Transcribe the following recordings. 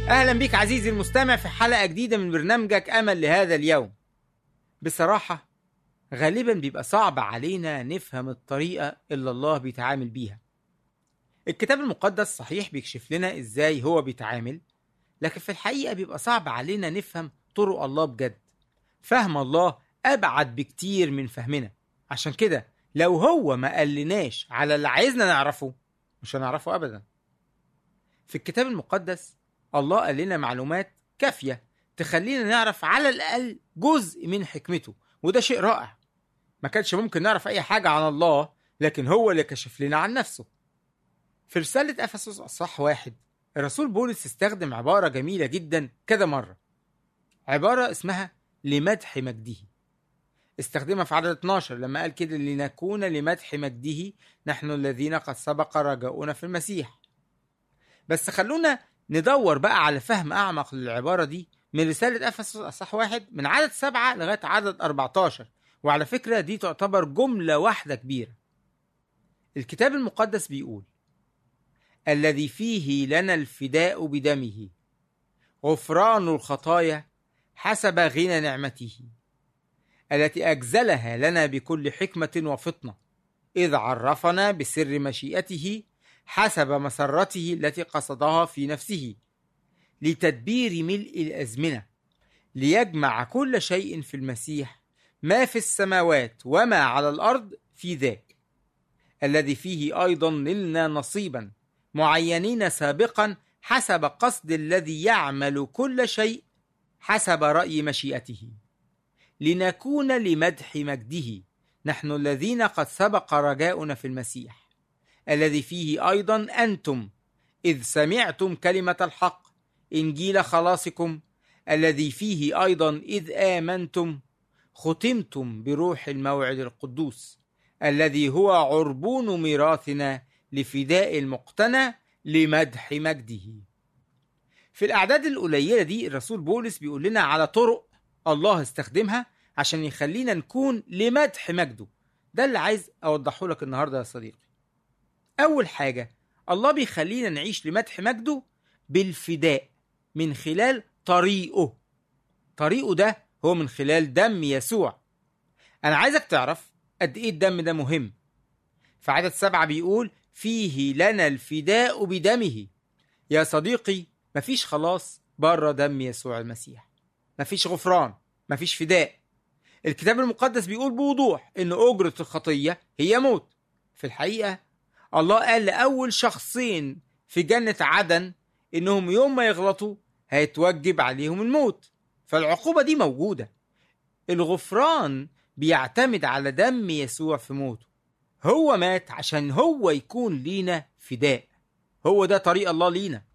أهلا بيك عزيزي المستمع في حلقة جديدة من برنامجك أمل لهذا اليوم بصراحة غالبا بيبقى صعب علينا نفهم الطريقة اللي الله بيتعامل بيها الكتاب المقدس صحيح بيكشف لنا إزاي هو بيتعامل لكن في الحقيقة بيبقى صعب علينا نفهم طرق الله بجد فهم الله أبعد بكتير من فهمنا عشان كده لو هو ما قالناش على اللي عايزنا نعرفه مش هنعرفه أبدا في الكتاب المقدس الله قال لنا معلومات كافية تخلينا نعرف على الأقل جزء من حكمته وده شيء رائع ما كانش ممكن نعرف أي حاجة عن الله لكن هو اللي كشف لنا عن نفسه في رسالة أفسس أصح واحد الرسول بولس استخدم عبارة جميلة جدا كذا مرة عبارة اسمها لمدح مجده استخدمها في عدد 12 لما قال كده لنكون لمدح مجده نحن الذين قد سبق رجاؤنا في المسيح بس خلونا ندور بقى على فهم أعمق للعبارة دي من رسالة أفسس أصح واحد من عدد سبعة لغاية عدد 14 وعلى فكرة دي تعتبر جملة واحدة كبيرة الكتاب المقدس بيقول الذي فيه لنا الفداء بدمه غفران الخطايا حسب غنى نعمته التي أجزلها لنا بكل حكمة وفطنة إذ عرفنا بسر مشيئته حسب مسرته التي قصدها في نفسه لتدبير ملء الأزمنة ليجمع كل شيء في المسيح ما في السماوات وما على الأرض في ذاك الذي فيه أيضا نلنا نصيبا معينين سابقا حسب قصد الذي يعمل كل شيء حسب رأي مشيئته لنكون لمدح مجده نحن الذين قد سبق رجاؤنا في المسيح الذي فيه أيضا أنتم إذ سمعتم كلمة الحق إنجيل خلاصكم الذي فيه أيضا إذ آمنتم ختمتم بروح الموعد القدوس الذي هو عربون ميراثنا لفداء المقتنى لمدح مجده في الأعداد القليلة دي الرسول بولس بيقول لنا على طرق الله استخدمها عشان يخلينا نكون لمدح مجده ده اللي عايز أوضحه لك النهاردة يا صديقي أول حاجة الله بيخلينا نعيش لمدح مجده بالفداء من خلال طريقه طريقه ده هو من خلال دم يسوع أنا عايزك تعرف قد إيه الدم ده مهم في عدد سبعة بيقول فيه لنا الفداء بدمه يا صديقي مفيش خلاص بره دم يسوع المسيح مفيش غفران مفيش فداء الكتاب المقدس بيقول بوضوح ان اجرة الخطية هي موت في الحقيقة الله قال لأول شخصين في جنة عدن انهم يوم ما يغلطوا هيتوجب عليهم الموت فالعقوبة دي موجودة الغفران بيعتمد على دم يسوع في موته هو مات عشان هو يكون لينا فداء هو ده طريق الله لينا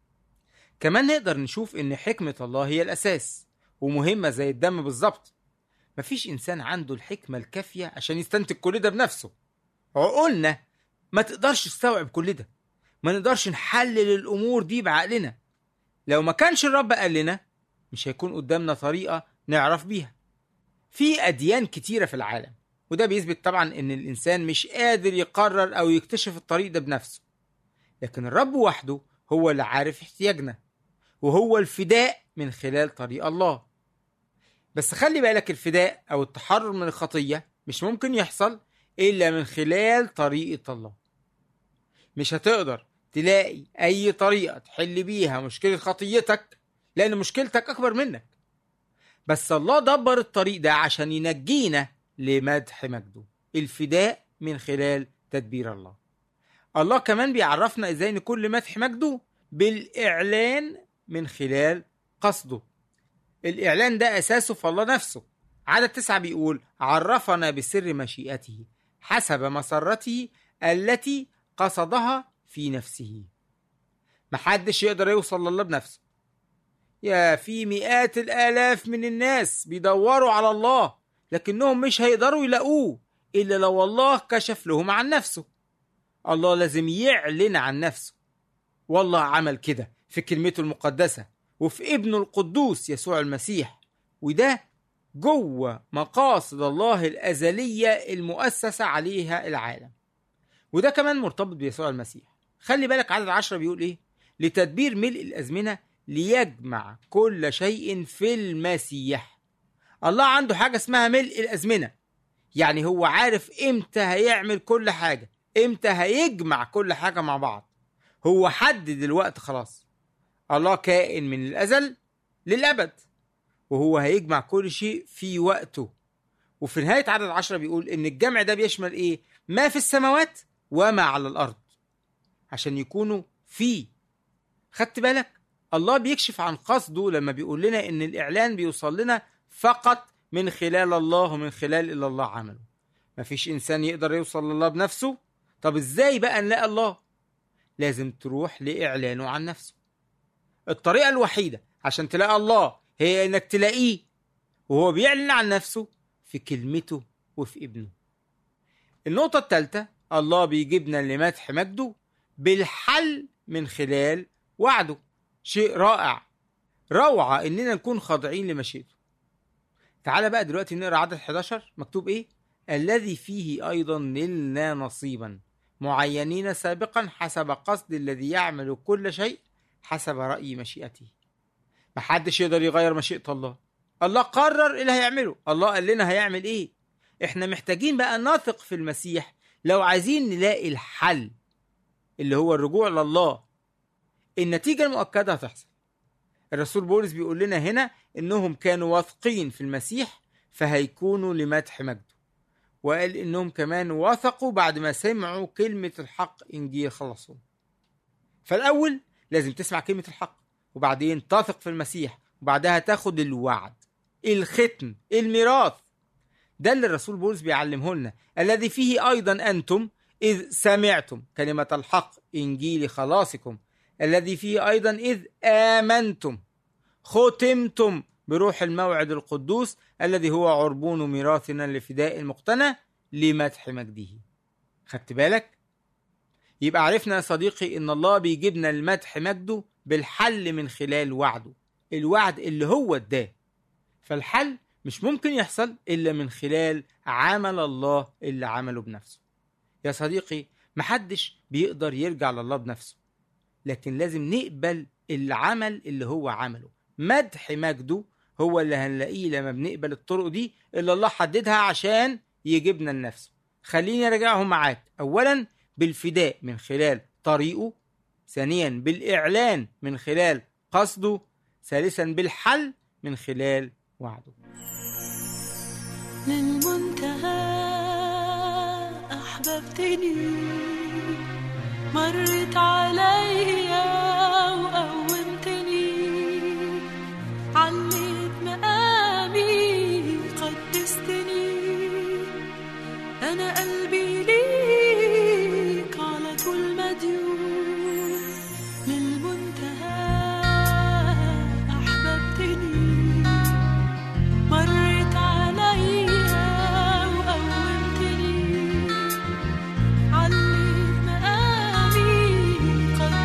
كمان نقدر نشوف ان حكمة الله هي الاساس ومهمة زي الدم بالظبط مفيش انسان عنده الحكمة الكافية عشان يستنتج كل ده بنفسه عقولنا ما تقدرش تستوعب كل ده ما نقدرش نحلل الامور دي بعقلنا لو ما كانش الرب قال لنا مش هيكون قدامنا طريقة نعرف بيها في اديان كتيرة في العالم وده بيثبت طبعا ان الانسان مش قادر يقرر او يكتشف الطريق ده بنفسه لكن الرب وحده هو اللي عارف احتياجنا وهو الفداء من خلال طريق الله بس خلي بالك الفداء او التحرر من الخطية مش ممكن يحصل الا من خلال طريقة الله مش هتقدر تلاقي اي طريقة تحل بيها مشكلة خطيتك لان مشكلتك اكبر منك بس الله دبر الطريق ده عشان ينجينا لمدح مجده الفداء من خلال تدبير الله الله كمان بيعرفنا ازاي نكون لمدح مجده بالاعلان من خلال قصده الاعلان ده اساسه في الله نفسه عدد تسعة بيقول عرفنا بسر مشيئته حسب مسرته التي قصدها في نفسه محدش يقدر يوصل لله بنفسه يا في مئات الالاف من الناس بيدوروا على الله لكنهم مش هيقدروا يلاقوه الا لو الله كشف لهم عن نفسه الله لازم يعلن عن نفسه والله عمل كده في كلمته المقدسة وفي ابنه القدوس يسوع المسيح وده جوه مقاصد الله الأزلية المؤسسة عليها العالم وده كمان مرتبط بيسوع المسيح خلي بالك عدد عشرة بيقول ايه لتدبير ملء الأزمنة ليجمع كل شيء في المسيح الله عنده حاجة اسمها ملء الأزمنة يعني هو عارف امتى هيعمل كل حاجة امتى هيجمع كل حاجة مع بعض هو حدد الوقت خلاص الله كائن من الأزل للأبد وهو هيجمع كل شيء في وقته وفي نهاية عدد عشرة بيقول إن الجمع ده بيشمل إيه؟ ما في السماوات وما على الأرض عشان يكونوا فيه خدت بالك؟ الله بيكشف عن قصده لما بيقول لنا إن الإعلان بيوصل لنا فقط من خلال الله ومن خلال اللي الله عمله مفيش إنسان يقدر يوصل لله بنفسه طب إزاي بقى نلاقي الله؟ لازم تروح لإعلانه عن نفسه الطريقة الوحيدة عشان تلاقي الله هي إنك تلاقيه وهو بيعلن عن نفسه في كلمته وفي ابنه النقطة الثالثة الله بيجيبنا لمدح مجده بالحل من خلال وعده شيء رائع روعة إننا نكون خاضعين لمشيئته تعال بقى دلوقتي نقرا عدد 11 مكتوب إيه الذي فيه أيضا نلنا نصيبا معينين سابقا حسب قصد الذي يعمل كل شيء حسب رأي مشيئته محدش يقدر يغير مشيئة الله الله قرر ايه اللي هيعمله الله قال لنا هيعمل ايه احنا محتاجين بقى نثق في المسيح لو عايزين نلاقي الحل اللي هو الرجوع لله النتيجة المؤكدة هتحصل الرسول بولس بيقول لنا هنا انهم كانوا واثقين في المسيح فهيكونوا لمدح مجده وقال انهم كمان وثقوا بعد ما سمعوا كلمة الحق انجيل خلصهم فالاول لازم تسمع كلمة الحق وبعدين تثق في المسيح وبعدها تاخد الوعد الختم الميراث ده اللي الرسول بولس بيعلمه لنا الذي فيه ايضا انتم اذ سمعتم كلمه الحق انجيل خلاصكم الذي فيه ايضا اذ امنتم ختمتم بروح الموعد القدوس الذي هو عربون ميراثنا لفداء المقتنى لمدح مجده خدت بالك يبقى عرفنا يا صديقي ان الله بيجيبنا المدح مجده بالحل من خلال وعده الوعد اللي هو اداه فالحل مش ممكن يحصل الا من خلال عمل الله اللي عمله بنفسه يا صديقي محدش بيقدر يرجع لله بنفسه لكن لازم نقبل العمل اللي هو عمله مدح مجده هو اللي هنلاقيه لما بنقبل الطرق دي اللي الله حددها عشان يجيبنا لنفسه خليني ارجعهم معاك اولا بالفداء من خلال طريقه ثانيا بالاعلان من خلال قصده ثالثا بالحل من خلال وعده للمنتهى أحببتني مرت عليا وقومتني عليت مقامي قدستني أنا قلبي ليك على طول مديون للمنتهى أحببتني مرت عليا وقومتني عليت مقامي قد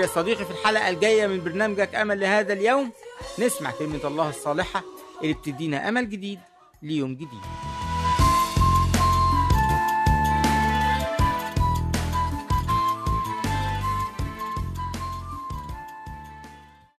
يا صديقي في الحلقة الجاية من برنامجك أمل لهذا اليوم نسمع كلمة الله الصالحة اللي بتدينا أمل جديد ليوم جديد